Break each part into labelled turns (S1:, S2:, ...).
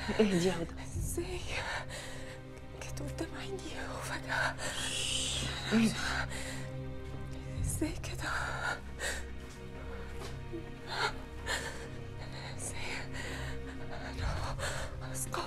S1: اهدي يا هدى
S2: ازاي كانت قدام عيني وفجأة
S1: اهدي
S2: ازاي كده ازاي انا واثقة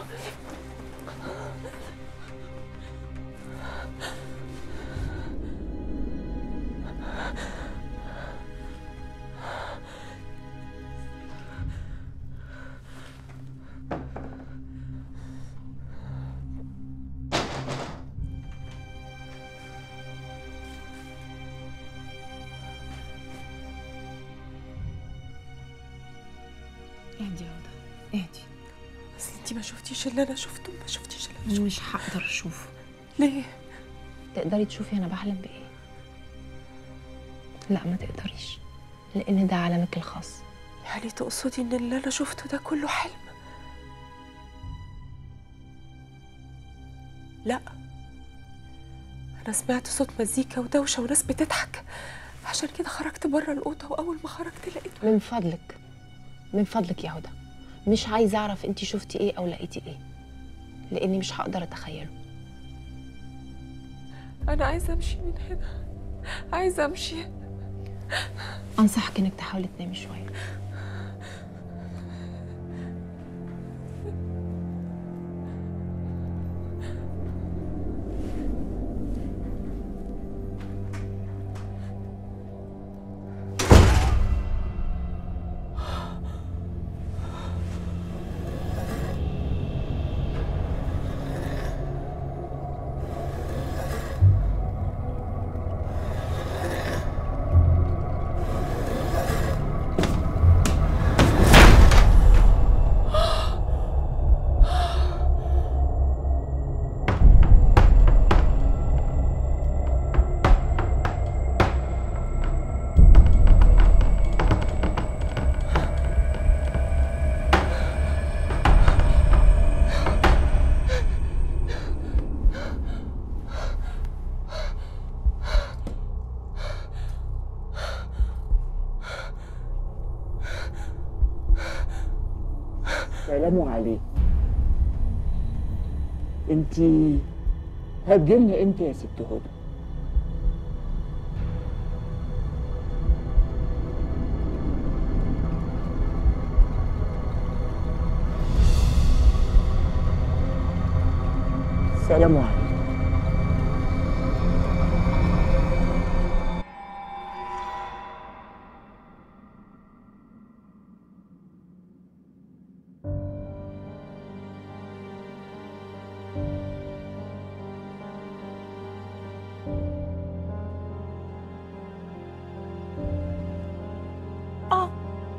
S1: اهدي يا هدى اهدي
S2: بس انتي ما شفتيش اللي انا شفته ما شفتيش اللي انا شفته
S1: مش هقدر اشوفه
S2: ليه
S1: تقدري تشوفي انا بحلم بايه لا ما تقدريش لان ده عالمك الخاص
S2: يعني تقصدي ان اللي انا شفته ده كله حلم لا انا سمعت صوت مزيكا ودوشه وناس بتضحك عشان كده خرجت بره الاوضه واول ما خرجت لقيته
S1: من فضلك من فضلك يا هدى مش عايزه اعرف انت شفتي ايه او لقيتي ايه لاني مش هقدر اتخيله
S2: انا عايزه امشي من هنا عايزه امشي
S1: انصحك انك تحاولي تنامي شويه
S3: سلام عليك انت هتجيلنا امتى يا ست هدى سلام عليك
S2: اه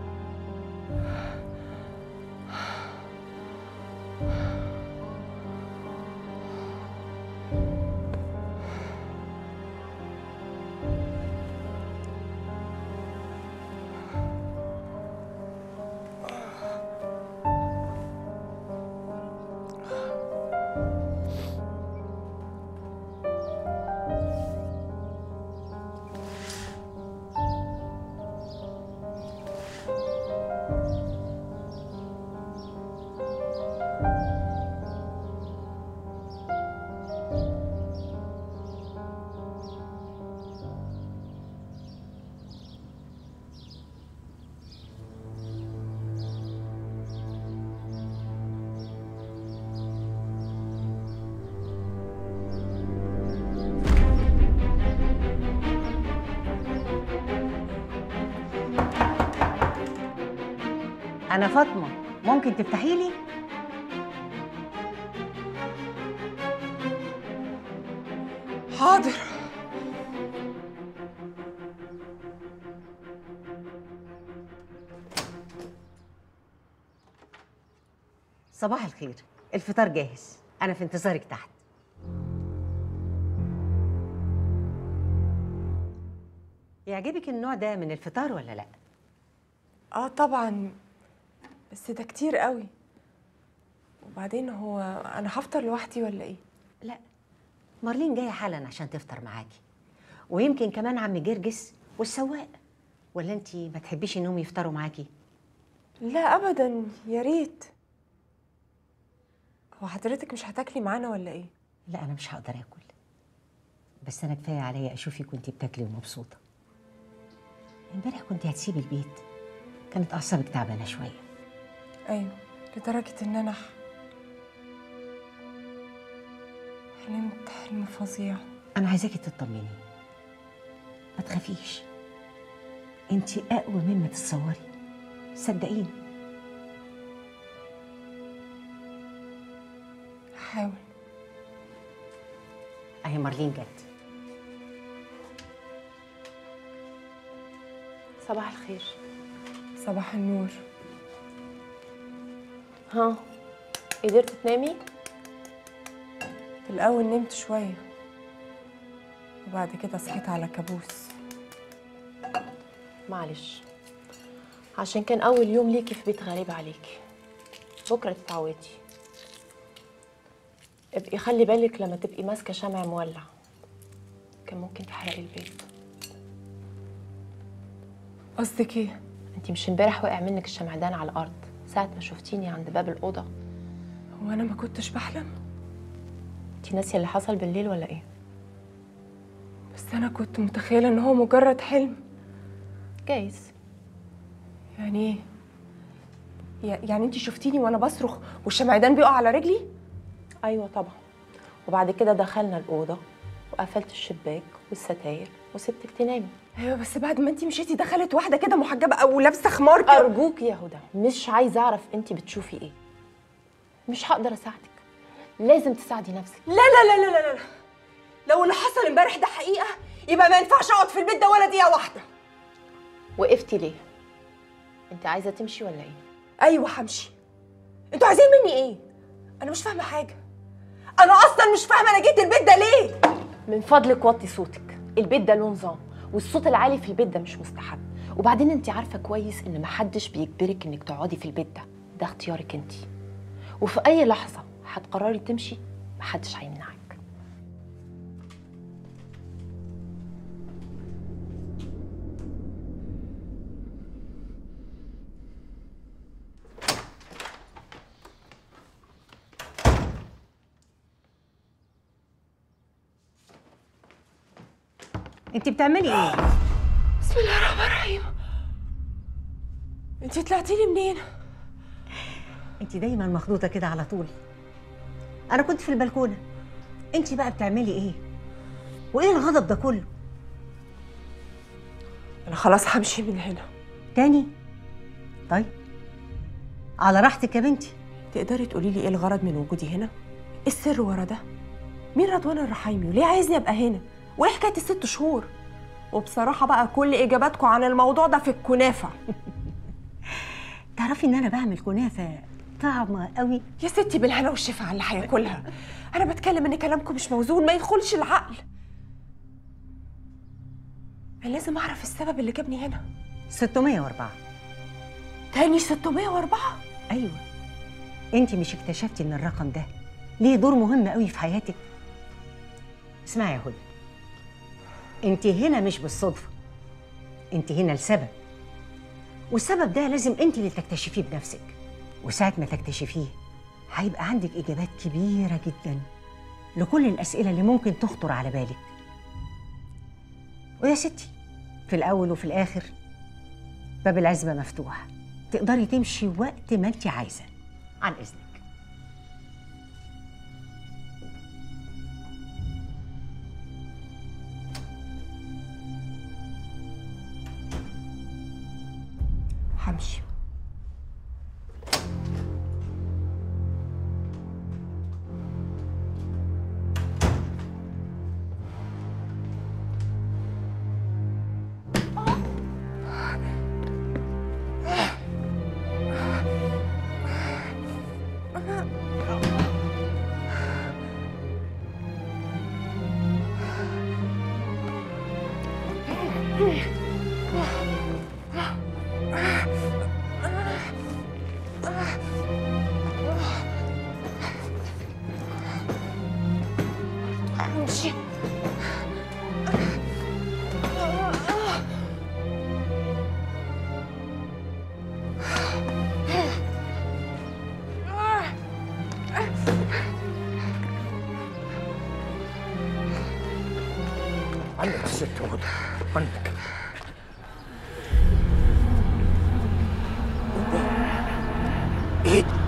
S4: أنا فاطمة ممكن تفتحي لي؟
S2: حاضر
S4: صباح الخير الفطار جاهز أنا في انتظارك تحت يعجبك النوع ده من الفطار ولا لأ؟
S2: اه طبعا بس ده كتير قوي وبعدين هو انا هفطر لوحدي ولا ايه
S4: لا مارلين جاية حالا عشان تفطر معاكي ويمكن كمان عم جرجس والسواق ولا انتي ما تحبيش انهم يفطروا معاكي
S2: لا ابدا يا ريت هو حضرتك مش هتاكلي معانا ولا ايه
S4: لا انا مش هقدر اكل بس انا كفايه عليا اشوفك وانت بتاكلي ومبسوطه امبارح كنت هتسيبي البيت كانت اعصابك تعبانه شويه
S2: ايوه لدرجه ان انا ح- حلمت حلم فظيع
S4: انا عايزاكي تطمني ما تخافيش انت اقوى مما تتصوري صدقيني
S2: هحاول
S4: اهي مارلين جت
S1: صباح الخير
S2: صباح النور
S1: ها قدرتي تنامي
S2: في الاول نمت شويه وبعد كده صحيت على كابوس
S1: معلش عشان كان اول يوم ليكي في بيت غريب عليكي بكره تتعودي ابقي خلي بالك لما تبقي ماسكه شمع مولع كان ممكن تحرقي البيت
S2: قصدك ايه
S1: انتي مش امبارح وقع منك الشمعدان على الارض ساعه ما شفتيني عند باب الاوضه
S2: هو انا ما كنتش بحلم
S1: انتي ناسيه اللي حصل بالليل ولا ايه
S2: بس انا كنت متخيله ان هو مجرد حلم
S1: جايز
S2: يعني ايه يع- يعني انت شفتيني وانا بصرخ والشمعدان بيقع على رجلي
S1: ايوه طبعا وبعد كده دخلنا الاوضه وقفلت الشباك والستاير وسبتك تنامي
S2: ايوه بس بعد ما انت مشيتي دخلت واحده كده محجبه او لابسه خمار كده
S1: ارجوك يا هدى مش عايزه اعرف انت بتشوفي ايه مش هقدر اساعدك لازم تساعدي نفسك
S2: لا لا لا لا لا لا لو اللي حصل امبارح ده حقيقه يبقى ما ينفعش اقعد في البيت ده ولا دقيقه واحده
S1: وقفتي ليه انت عايزه تمشي ولا ايه
S2: ايوه همشي انتوا عايزين مني ايه انا مش فاهمه حاجه انا اصلا مش فاهمه انا جيت البيت ده ليه
S1: من فضلك وطي صوتك البيت ده له نظام والصوت العالي في البيت ده مش مستحب وبعدين انت عارفه كويس ان محدش بيجبرك انك تقعدي في البيت ده ده اختيارك انت وفي اي لحظه هتقرري تمشي محدش هيمنعك
S4: انت بتعملي ايه
S2: بسم الله الرحمن الرحيم انت طلعتي لي منين
S4: انت دايما مخضوضه كده على طول انا كنت في البلكونه انت بقى بتعملي ايه وايه الغضب ده كله
S2: انا خلاص همشي من هنا
S4: تاني طيب على راحتك يا بنتي
S2: تقدري تقولي لي ايه الغرض من وجودي هنا ايه السر ورا ده مين رضوان الرحايمي وليه عايزني ابقى هنا وايه حكايه الست شهور وبصراحه بقى كل اجاباتكم عن الموضوع ده في الكنافه
S4: تعرفي ان انا بعمل كنافه طعمه قوي
S2: يا ستي بالهنا والشفا على اللي هياكلها انا بتكلم ان كلامكم مش موزون ما يدخلش العقل انا لازم اعرف السبب اللي جابني هنا
S4: 604
S2: تاني 604
S4: ايوه انت مش اكتشفتي ان الرقم ده ليه دور مهم قوي في حياتك اسمعي يا هدى انت هنا مش بالصدفه انت هنا لسبب والسبب ده لازم انت اللي تكتشفيه بنفسك وساعه ما تكتشفيه هيبقى عندك اجابات كبيره جدا لكل الاسئله اللي ممكن تخطر على بالك ويا ستي في الاول وفي الاخر باب العزبه مفتوح تقدري تمشي وقت ما انت عايزه عن اذنك
S2: همشي همشي
S5: عنك يا ست هدى عنك ايه ده؟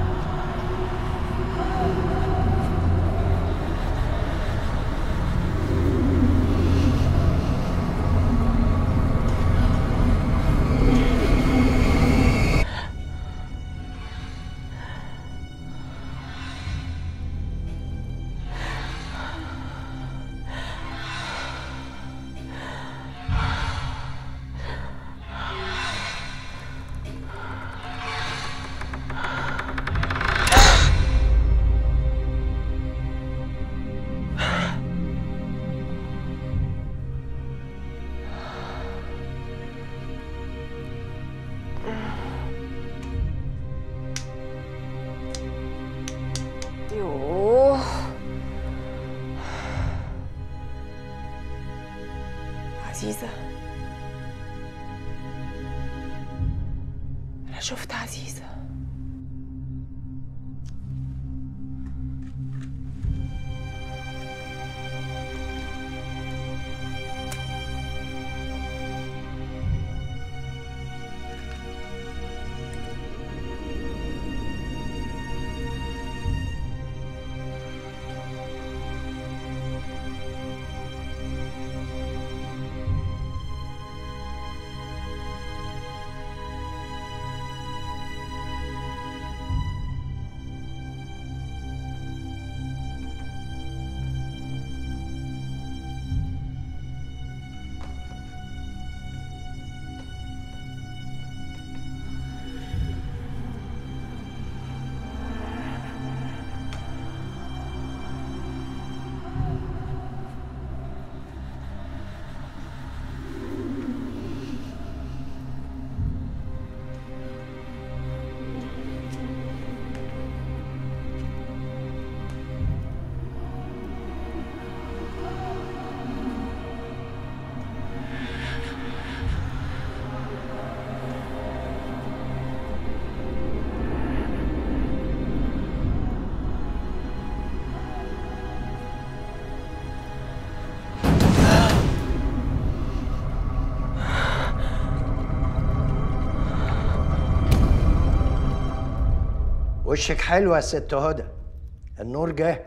S2: يوه عزيزة أنا شفت عزيزة
S6: وشك حلوة يا ست هدى النور جه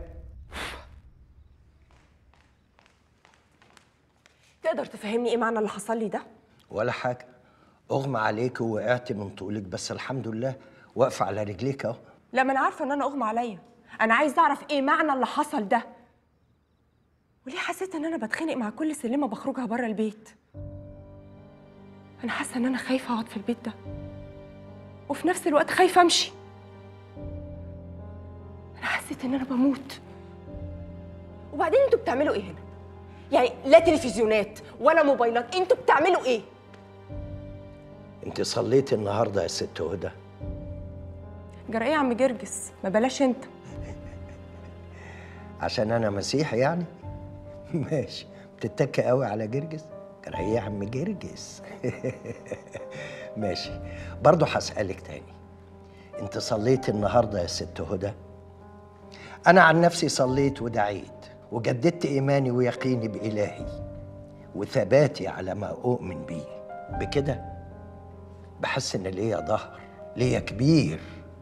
S2: تقدر تفهمني إيه معنى اللي حصل لي ده؟
S6: ولا حاجة أغمى عليك ووقعت من طولك بس الحمد لله واقفة على رجليك أهو
S2: لا ما أنا عارفة إن أنا أغمى عليا أنا عايز أعرف إيه معنى اللي حصل ده وليه حسيت إن أنا بتخانق مع كل سلمة بخرجها بره البيت أنا حاسة إن أنا خايفة أقعد في البيت ده وفي نفس الوقت خايفة أمشي أنا حسيت إن أنا بموت وبعدين أنتوا بتعملوا إيه هنا؟ يعني لا تلفزيونات ولا موبايلات أنتوا بتعملوا إيه؟
S6: أنت صليتي النهاردة يا ست هدى
S2: جرى إيه يا عم جرجس؟ ما بلاش أنت
S6: عشان أنا مسيحي يعني ماشي بتتكي قوي على جرجس كان هي يا عم جرجس ماشي برضه هسألك تاني انت صليت النهارده يا ست هدى انا عن نفسي صليت ودعيت وجددت ايماني ويقيني بالهي وثباتي على ما اؤمن بيه بكده بحس ان ليا ظهر ليا كبير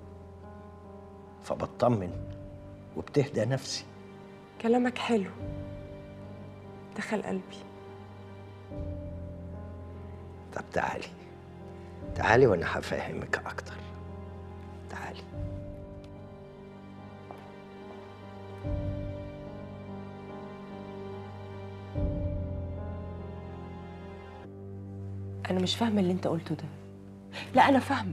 S6: فبطمن وبتهدى نفسي
S2: كلامك حلو دخل قلبي
S6: طب تعالي تعالي وانا هفهمك اكتر تعالي
S2: انا مش فاهمه اللي انت قلته ده لا انا فاهمه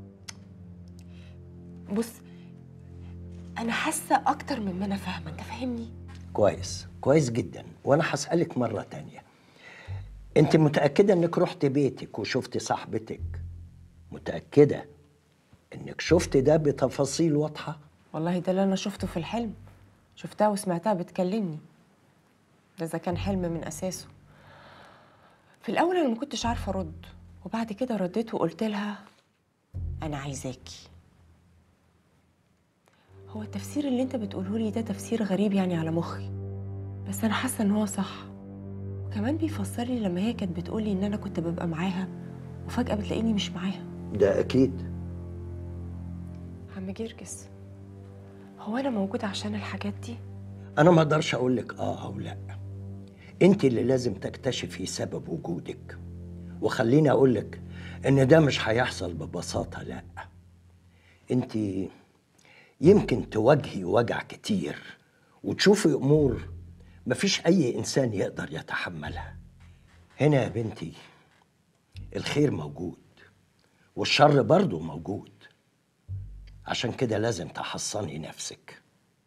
S2: بص انا حاسه اكتر من ما انا فاهمه انت فاهمني
S6: كويس كويس جدا وانا هسألك مرة تانية انت متأكدة انك رحت بيتك وشفت صاحبتك متأكدة انك شفت ده بتفاصيل واضحة
S2: والله ده اللي انا شفته في الحلم شفتها وسمعتها بتكلمني ده اذا كان حلم من اساسه في الاول انا ما كنتش عارفه ارد وبعد كده رديت وقلت لها انا عايزاكي هو التفسير اللي انت بتقوله لي ده تفسير غريب يعني على مخي بس انا حاسه ان هو صح كمان بيفسر لي لما هي كانت بتقولي ان انا كنت ببقى معاها وفجاه بتلاقيني مش معاها
S6: ده اكيد
S2: عم جرجس هو انا موجوده عشان الحاجات دي
S6: انا ما اقدرش اقول لك اه او لا انت اللي لازم تكتشفي سبب وجودك وخليني اقول لك ان ده مش هيحصل ببساطه لا انت يمكن تواجهي وجع كتير وتشوفي امور مفيش اي انسان يقدر يتحملها هنا يا بنتي الخير موجود والشر برضه موجود عشان كده لازم تحصني نفسك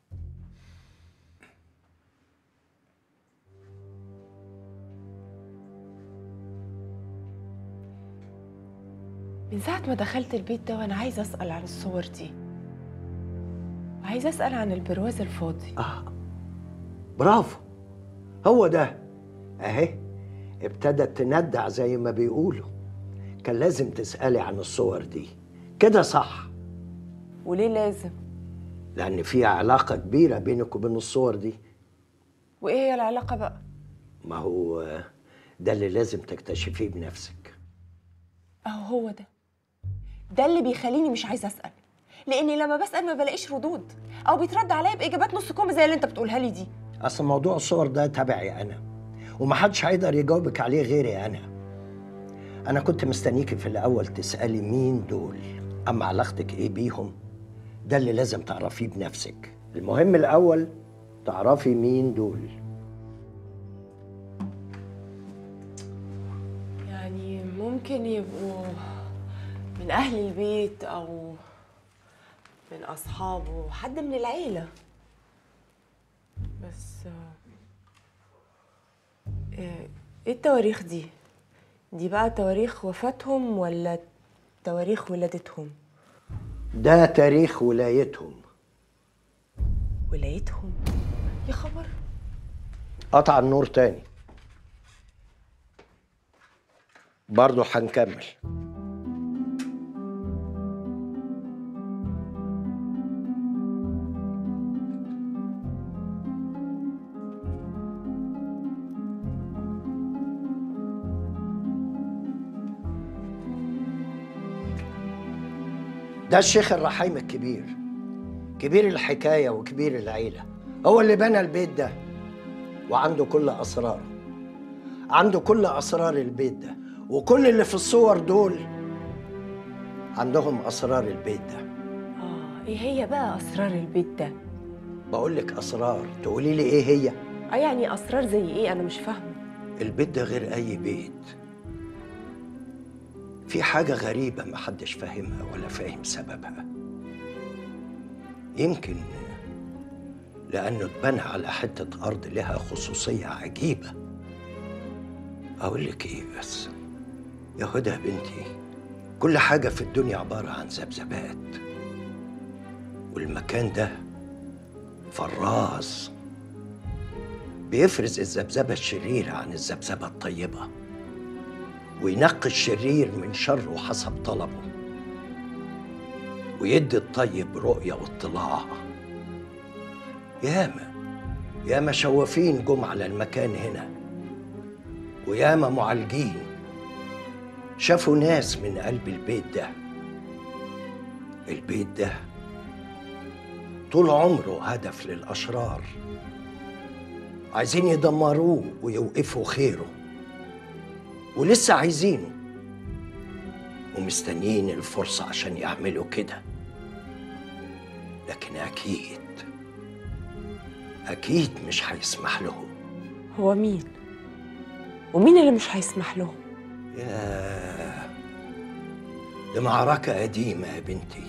S2: من ساعه ما دخلت البيت ده وانا عايزه اسال عن الصور دي وعايزه اسال عن البرواز الفاضي
S6: آه برافو هو ده أهي ابتدت تندع زي ما بيقولوا كان لازم تسألي عن الصور دي كده صح
S2: وليه لازم
S6: لأن في علاقة كبيرة بينك وبين الصور دي
S2: وايه هي العلاقه بقى
S6: ما هو آه، ده اللي لازم تكتشفيه بنفسك
S2: اهو هو ده ده اللي بيخليني مش عايزه اسال لاني لما بسال ما بلاقيش ردود او بيترد عليا باجابات نص كم زي اللي انت بتقولها لي دي
S6: أصل موضوع الصور ده تبعي أنا ومحدش هيقدر يجاوبك عليه غيري أنا أنا كنت مستنيكي في الأول تسألي مين دول أما علاقتك إيه بيهم ده اللي لازم تعرفيه بنفسك المهم الأول تعرفي مين دول
S2: يعني ممكن يبقوا من اهل البيت او من اصحابه حد من العيله بس آه، آه، ايه التواريخ دي دي بقى تواريخ وفاتهم ولا تواريخ ولادتهم
S6: ده تاريخ ولايتهم
S2: ولايتهم يا خبر
S6: قطع النور تاني برضه هنكمل ده الشيخ الرحيم الكبير كبير الحكاية وكبير العيلة هو اللي بنى البيت ده وعنده كل أسراره عنده كل أسرار البيت ده وكل اللي في الصور دول عندهم أسرار البيت ده
S2: اه ايه هي بقى اسرار البيت ده
S6: بقول لك أسرار تقولي لي إيه هي
S2: اه يعني اسرار زي ايه انا مش فاهمه
S6: البيت ده غير أي بيت في حاجة غريبة محدش فاهمها ولا فاهم سببها يمكن لأنه اتبنى على حتة أرض لها خصوصية عجيبة أقول لك إيه بس يا هدى يا بنتي كل حاجة في الدنيا عبارة عن ذبذبات والمكان ده فراز بيفرز الذبذبة الشريرة عن الذبذبة الطيبة وينقي الشرير من شره حسب طلبه ويدي الطيب رؤية واطلاع ياما ياما شوافين جم على المكان هنا وياما معالجين شافوا ناس من قلب البيت ده البيت ده طول عمره هدف للأشرار عايزين يدمروه ويوقفوا خيره ولسه عايزينه ومستنيين الفرصة عشان يعملوا كده لكن أكيد أكيد مش هيسمح لهم
S2: هو مين ومين اللي مش هيسمح لهم
S6: ياه دي معركة قديمة يا بنتي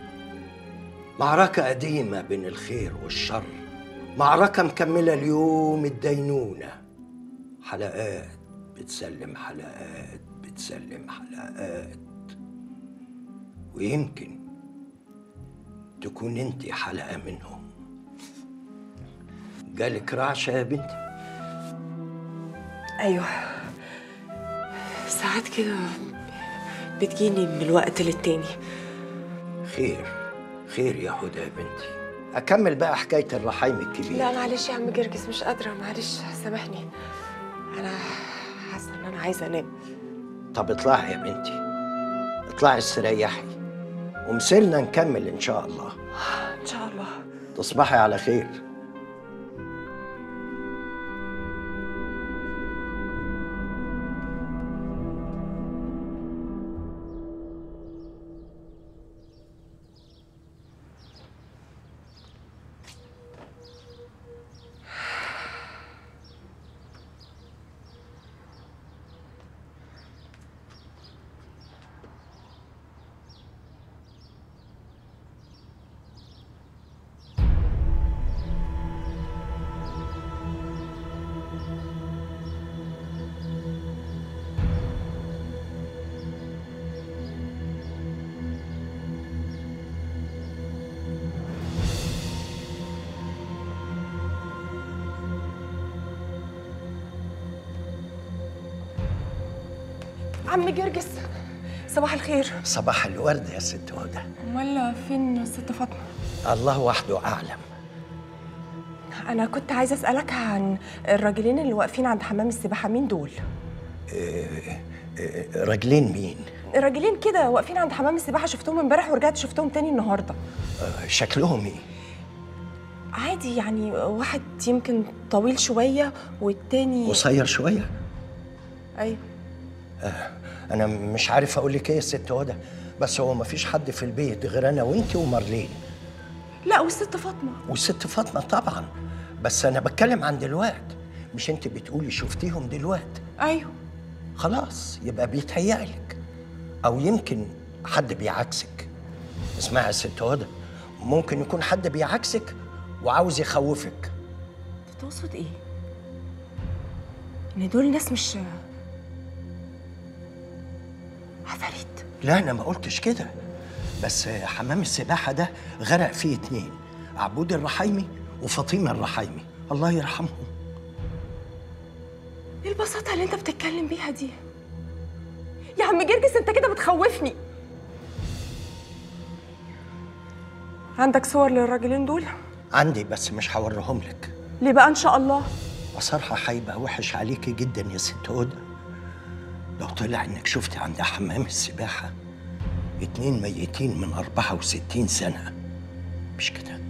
S6: معركة قديمة بين الخير والشر معركة مكملة اليوم الدينونة حلقات بتسلم حلقات بتسلم حلقات ويمكن تكون انت حلقة منهم جالك رعشة يا بنتي
S2: ايوه ساعات كده بتجيني من الوقت للتاني
S6: خير خير يا هدى يا بنتي أكمل بقى حكاية الرحيم الكبير
S2: لا معلش يا عم جرجس مش قادرة معلش سامحني انا حاسه ان انا عايزه انام
S6: طب اطلعي يا بنتي اطلعي استريحي ومسيرنا نكمل ان شاء الله
S2: ان شاء الله
S6: تصبحي على خير
S2: عم جرجس صباح الخير
S6: صباح الورد يا ست هدى
S2: امال فين ست فاطمه
S6: الله وحده اعلم
S2: انا كنت عايزه اسالك عن الراجلين اللي واقفين عند حمام السباحه مين دول
S6: إيه، راجلين مين
S2: الراجلين كده واقفين عند حمام السباحه شفتهم امبارح ورجعت شفتهم تاني النهارده
S6: آه، شكلهم ايه
S2: عادي يعني واحد يمكن طويل شويه والتاني
S6: قصير شويه
S2: ايوه
S6: انا مش عارف اقول لك ايه يا ست هدى بس هو مفيش حد في البيت غير انا وانت ومارلين
S2: لا والست فاطمه
S6: والست فاطمه طبعا بس انا بتكلم عن دلوقت مش انت بتقولي شفتيهم دلوقت
S2: ايوه
S6: خلاص يبقى بيتهيألك او يمكن حد بيعكسك اسمعي يا ست هدى ممكن يكون حد بيعكسك وعاوز يخوفك
S2: انت تقصد ايه ان دول ناس مش عفاريت
S6: لا انا ما قلتش كده بس حمام السباحه ده غرق فيه اتنين عبود الرحيمي وفاطمه الرحيمي الله يرحمهم
S2: ايه البساطه اللي انت بتتكلم بيها دي يا عم جرجس انت كده بتخوفني عندك صور للراجلين دول
S6: عندي بس مش هوريهم لك
S2: ليه بقى ان شاء الله
S6: بصراحة هيبقى وحش عليكي جدا يا ست هدى لو طلع انك شفتي عند حمام السباحة اتنين ميتين من 64 سنة مش كده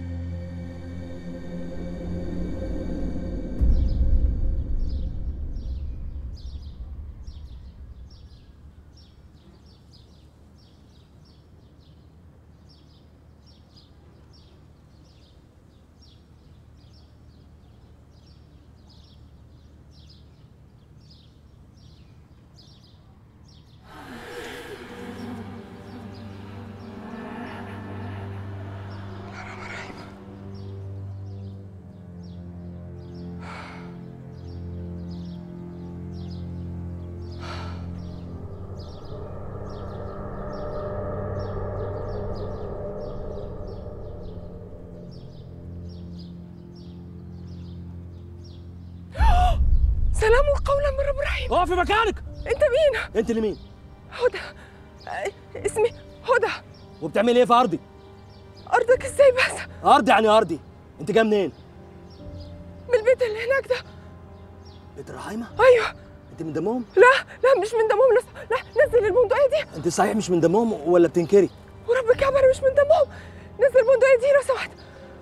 S2: سلام قولا من رب رحيم
S5: اقف في مكانك
S2: انت مين
S5: انت اللي مين
S2: هدى آه، اسمي هدى
S5: وبتعملي ايه في ارضي
S2: ارضك ازاي بس
S5: ارضي يعني ارضي انت جايه منين
S2: من البيت اللي هناك ده
S5: بيت الرحيمه
S2: ايوه
S5: انت من دمهم
S2: لا لا مش من دمهم لسه لا نزل البندقيه دي
S5: انت صحيح مش من دمهم ولا بتنكري
S2: ورب الكعبه انا مش من دمهم نزل البندقيه دي لو سمحت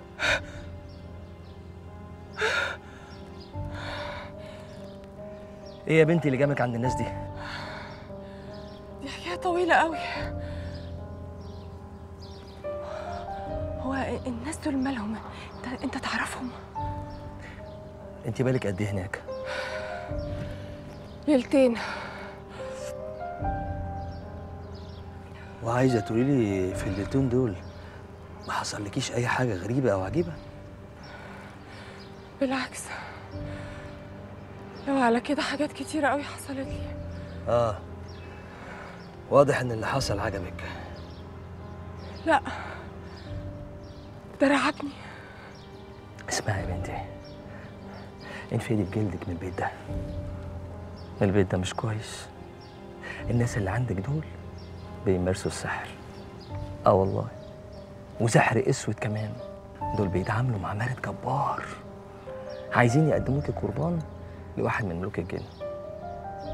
S5: ايه يا بنتي اللي جابك عند الناس دي
S2: دي حكايه طويله قوي هو الناس دول مالهم انت انت تعرفهم
S5: انت بالك قد ايه هناك
S2: ليلتين
S5: وعايزه تقولي لي في الليلتين دول ما حصلكيش اي حاجه غريبه او عجيبه
S2: بالعكس لو على كده حاجات كتيرة قوي حصلت لي
S5: اه واضح ان اللي حصل عجبك
S2: لا ده رعبني
S5: اسمعي يا بنتي انفدي بجلدك من البيت ده البيت ده مش كويس الناس اللي عندك دول بيمارسوا السحر اه والله وسحر اسود كمان دول بيتعاملوا مع مارد جبار عايزين يقدموكي قربان لواحد من ملوك الجن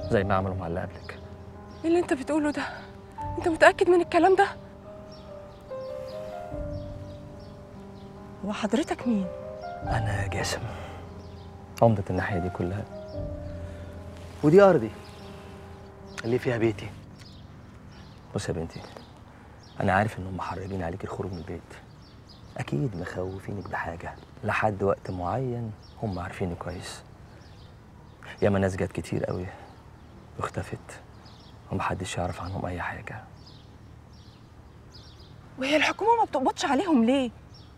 S5: زي ما عملوا مع اللي قبلك
S2: ايه اللي انت بتقوله ده انت متاكد من الكلام ده هو حضرتك مين
S5: أنا جاسم عمدة الناحية دي كلها ودي أرضي اللي فيها بيتي بص يا بنتي أنا عارف إنهم محرجين عليك الخروج من البيت أكيد مخوفينك بحاجة لحد وقت معين هم عارفيني كويس ياما ناس جت كتير قوي واختفت ومحدش يعرف عنهم أي حاجة
S2: وهي الحكومه ما بتقبضش عليهم ليه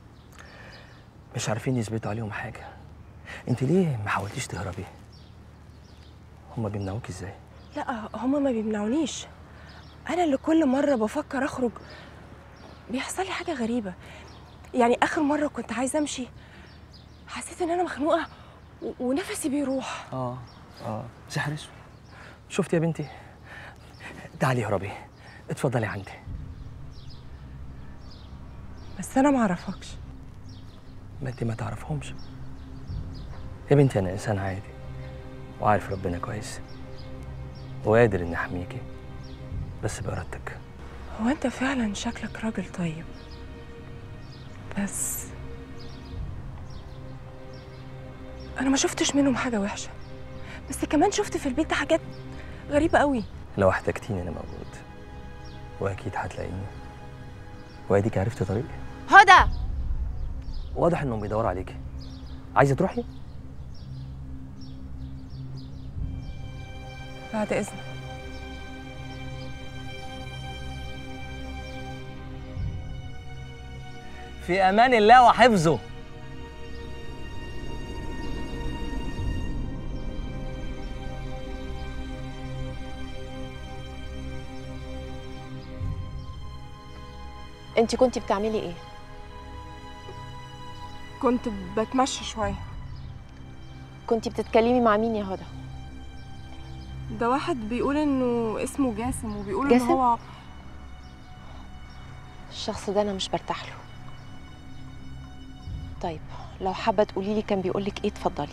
S5: مش عارفين يثبتوا عليهم حاجة انت ليه ما حاولتيش تهربي هما بيمنعوك ازاي
S2: لا هما ما بيمنعونيش انا اللي كل مره بفكر اخرج بيحصل لي حاجه غريبه يعني اخر مره كنت عايزه امشي حسيت ان انا مخنوقه و- ونفسي بيروح
S5: اه اه سحر اسود شفت يا بنتي تعالي اهربي اتفضلي عندي
S2: بس انا ما اعرفكش
S5: ما انت ما تعرفهمش يا بنتي انا انسان عادي وعارف ربنا كويس وقادر اني احميكي بس بارادتك
S2: هو انت فعلا شكلك راجل طيب بس انا ما شفتش منهم حاجه وحشه بس كمان شفت في البيت ده حاجات غريبه قوي
S5: لو احتجتيني انا موجود واكيد هتلاقيني واديك عرفت طريقي
S1: هدى
S5: واضح انهم بيدوروا عليكي عايزه تروحي
S2: بعد اذنك
S5: في امان الله وحفظه
S1: انت كنتي بتعملي ايه
S2: كنت بتمشى شويه
S1: كنتي بتتكلمي مع مين يا هدى
S2: ده واحد بيقول انه اسمه جاسم وبيقول
S1: جاسم؟
S2: ان هو
S1: الشخص ده انا مش برتاح له طيب لو حابه تقولي لي كان بيقول لك ايه اتفضلي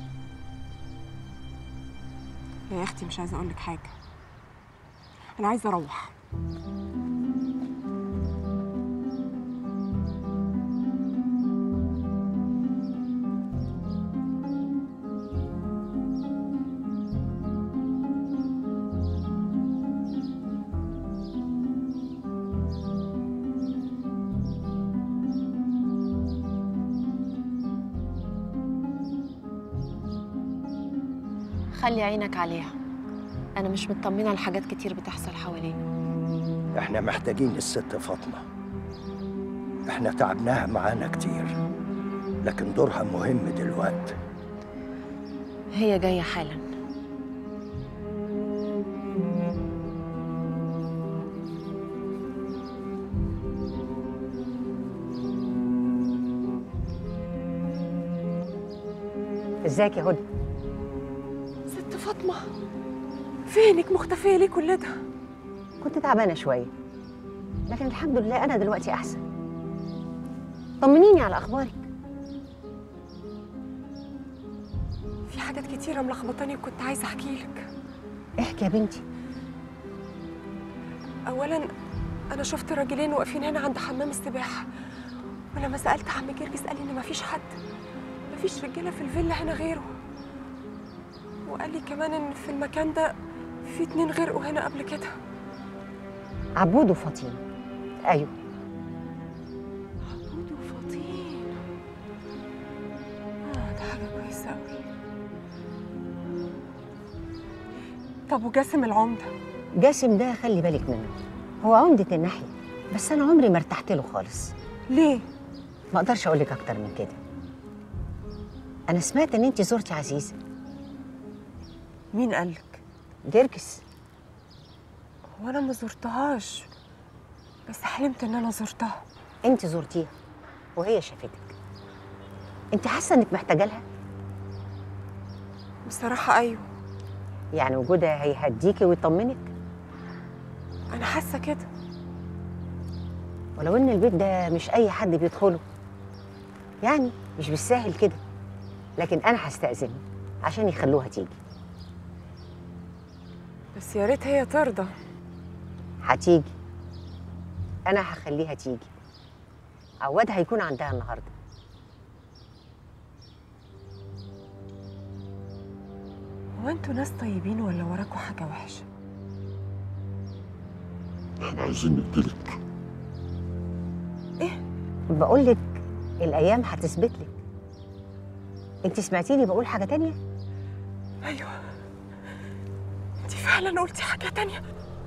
S2: يا اختي مش عايزه اقول لك حاجه انا عايزه اروح
S1: خلي عينك عليها انا مش مطمنه لحاجات كتير بتحصل حوالينا
S6: احنا محتاجين الست فاطمة احنا تعبناها معانا كتير لكن دورها مهم دلوقتي
S1: هي جايه حالا
S4: ازيك يا هدى
S2: ست فاطمه فينك مختفيه ليه كل ده
S4: كنت تعبانه شويه لكن الحمد لله انا دلوقتي احسن طمنيني على اخبارك
S2: في حاجات كتيره ملخبطاني وكنت عايزه احكي لك
S4: احكي يا بنتي
S2: اولا انا شفت راجلين واقفين هنا عند حمام السباحه ولما سالت عم جرجس قال لي ان مفيش حد مفيش رجاله في الفيلا هنا غيره وقال لي كمان ان في المكان ده في اتنين غرقوا هنا قبل كده
S4: عبود وفاطين ايوه
S2: عبود وفطين اه ده حاجه كويسه قوي طب وجاسم العمده
S4: جاسم ده خلي بالك منه هو عمدة الناحية بس أنا عمري ما ارتحت له خالص
S2: ليه
S4: ما أقدرش أقول لك أكتر من كده أنا سمعت إن أنت زرتي عزيزة
S2: مين قالك
S4: جرجس
S2: وانا ما زرتهاش بس حلمت ان انا زرتها
S4: أنت زرتيها وهي شافتك أنت حاسة إنك محتاجة لها
S2: بصراحه ايوه
S4: يعني وجودها هيهديكي ويطمنك
S2: انا حاسه كده
S4: ولو إن البيت ده مش أي حد بيدخله يعني مش بالساهل كده لكن أنا هستأذن عشان يخلوها تيجي
S2: بس يا ريت هي ترضى
S4: هتيجي انا هخليها تيجي عواد هيكون عندها النهارده
S2: هو انتوا ناس طيبين ولا وراكوا حاجه وحشه
S7: احنا عايزين نقتلك
S4: بقول لك الايام هتثبت لك انت سمعتيني بقول حاجه تانية
S2: ايوه انت فعلا قلتي حاجه تانية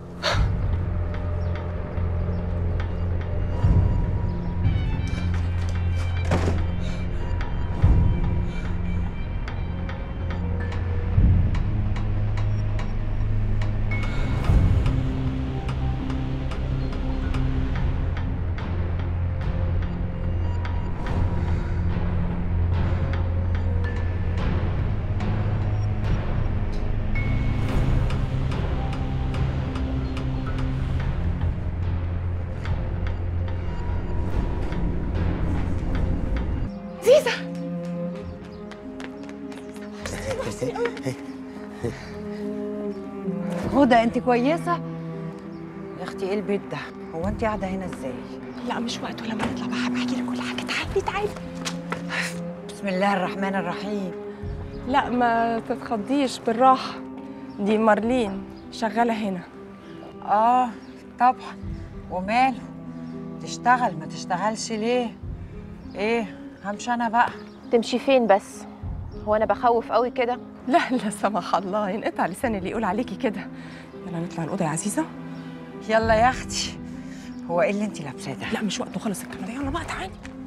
S8: هدى انت كويسه يا اختي ايه البيت ده هو انت قاعده هنا ازاي
S2: لا مش وقته لما نطلع بقى هبقى احكي لك كل حاجه تعالي تعالي
S8: بسم الله الرحمن الرحيم
S2: لا ما تتخضيش بالراحه دي مارلين شغاله هنا
S8: اه طبعا وماله تشتغل ما تشتغلش ليه ايه همشي انا بقى
S1: تمشي فين بس هو انا بخوف قوي كده
S2: لا لا سمح الله ينقطع لسان اللي يقول عليكي كده يلا نطلع الاوضه يا عزيزه
S8: يلا يا اختي هو ايه اللي انت لابساه ده
S2: لا مش وقته خالص الكلام ده يلا بقى تعالي